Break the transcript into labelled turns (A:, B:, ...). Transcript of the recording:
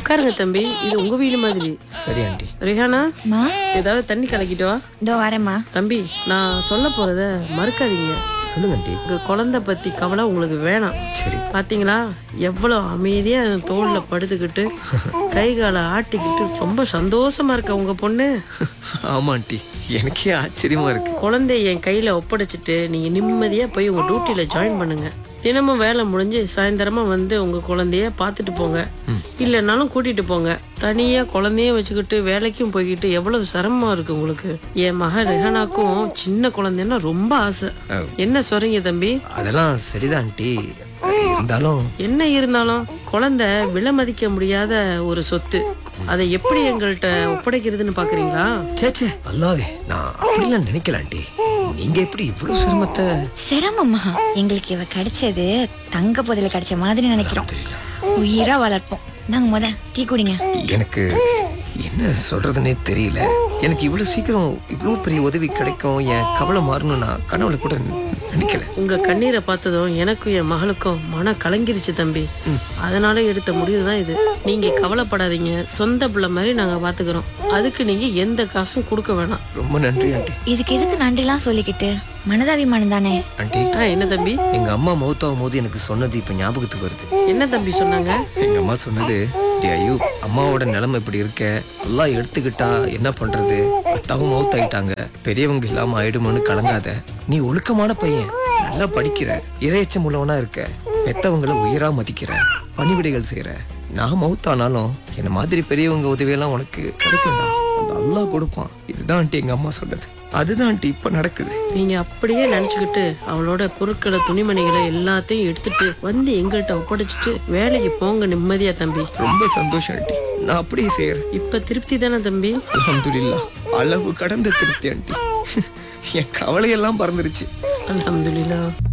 A: உட்காருங்க தம்பி இது உங்க வீடு மாதிரி
B: சரி ஆண்டி
A: ரிஹானா
C: மா
A: ஏதாவது தண்ணி கலக்கிட்டு வா
C: இதோ வரேம்மா
A: தம்பி நான் சொல்ல போறத மறுக்காதீங்க
B: சொல்லுங்க ஆண்டி
A: உங்க குழந்தை பத்தி கவலை உங்களுக்கு வேணாம்
B: சரி
A: பாத்தீங்களா எவ்வளவு அமைதியா அந்த தோல்ல படுத்துக்கிட்டு கை காலை ஆட்டிக்கிட்டு ரொம்ப சந்தோஷமா இருக்க உங்க பொண்ணு
B: ஆமா ஆண்டி எனக்கே ஆச்சரியமா இருக்கு
A: குழந்தைய என் கையில ஒப்படைச்சிட்டு நீங்க நிம்மதியா போய் உங்க டியூட்டில ஜாயின் பண்ணுங்க தினமும் வேலை முடிஞ்சு சாயந்தரமா வந்து உங்க குழந்தைய பார்த்துட்டு போங்க இல்லைன்னாலும் கூட்டிட்டு போங்க தனியா குழந்தைய வச்சுக்கிட்டு வேலைக்கும் போய்கிட்டு எவ்வளவு சிரமமா இருக்கு உங்களுக்கு என் மக ரெஹனாக்கும் சின்ன குழந்தைன்னா ரொம்ப ஆசை என்ன சொல்றீங்க தம்பி
B: அதெல்லாம் சரிதான் ஆண்டி இருந்தாலும்
A: என்ன இருந்தாலும் குழந்தை விலை மதிக்க முடியாத ஒரு சொத்து அதை எப்படி எங்கள்கிட்ட ஒப்படைக்கிறதுன்னு பாக்குறீங்களா
B: சேச்சே அல்லாவே நான் அப்படிலாம் நினைக்கல ஆண்டி நீங்க எப்படி இவ்வளவு சிரமத்தை
C: சிரமம்மா எங்களுக்கு இவ கிடைச்சது தங்க புதையல கிடைச்ச மாதிரி நினைக்கிறோம் உயிரா வளர்ப்போம் நாங்க முத டீ குடிங்க
B: எனக்கு என்ன சொல்றதுன்னே தெரியல எனக்கு இவ்வளவு சீக்கிரம் இவ்வளவு பெரிய உதவி கிடைக்கும் என் கவலை மாறணும் நான் கனவுல கூட நினைக்கல
A: உங்க கண்ணீரை பார்த்ததும் எனக்கும் என் மகளுக்கும் மன கலங்கிருச்சு தம்பி அதனால எடுத்த முடிவு தான் இது நீங்க கவலைப்படாதீங்க சொந்த பிள்ளை மாதிரி நாங்க பாத்துக்கிறோம் அதுக்கு நீங்க எந்த காசும் கொடுக்க வேணாம்
B: ரொம்ப நன்றி ஆண்டி
C: இதுக்கு எதுக்கு நன்றிலாம் சொல்லிக்கிட்டு மனதாபிமானம் தானே
B: ஆண்டி
A: ஆ, என்ன தம்பி
B: எங்க அம்மா மௌத்தாகும் போது எனக்கு சொன்னது இப்ப ஞாபகத்துக்கு வருது
A: என்ன தம்பி சொன்னாங்க
B: எங்க அம்மா சொன்னது "டேய் ஐயோ அம்மாவோட நிலைமை இப்படி இருக்க எல்லாம் எடுத்துக்கிட்டா என்ன பண்றது அத்தாவும் மவுத் ஆயிட்டாங்க பெரியவங்க இல்லாம ஆயிடுமோன்னு கலங்காத நீ ஒழுக்கமான பையன் நல்லா படிக்கிற இறையச்சம் உள்ளவனா இருக்க பெத்தவங்கள உயிரா மதிக்கிற பணிவிடைகள் செய்யற நான் மவுத் ஆனாலும் என்ன மாதிரி பெரியவங்க உதவியெல்லாம் உனக்கு கிடைக்கும்டா அந்த அல்லாஹ் கொடுப்பான் இதுதான் ஆண்டி எங்க அம்மா சொன்னது அதுதான் ஆண்டி இப்ப நடக்குது
A: நீங்க அப்படியே நினைச்சுக்கிட்டு அவளோட பொருட்களை துணிமணிகளை எல்லாத்தையும் எடுத்துட்டு வந்து எங்கள்கிட்ட ஒப்படைச்சிட்டு வேலைக்கு போங்க நிம்மதியா தம்பி
B: ரொம்ப சந்தோஷம் ஆண்டி நான் அப்படியே செய்யறேன்
A: இப்ப திருப்தி தானே தம்பி
B: அல்ஹம்துலில்லாஹ் அளவு கடந்த திருப்தி ஆண்டி என் கவலையெல்லாம் பறந்துருச்சு
A: அல்ஹம்துலில்லாஹ்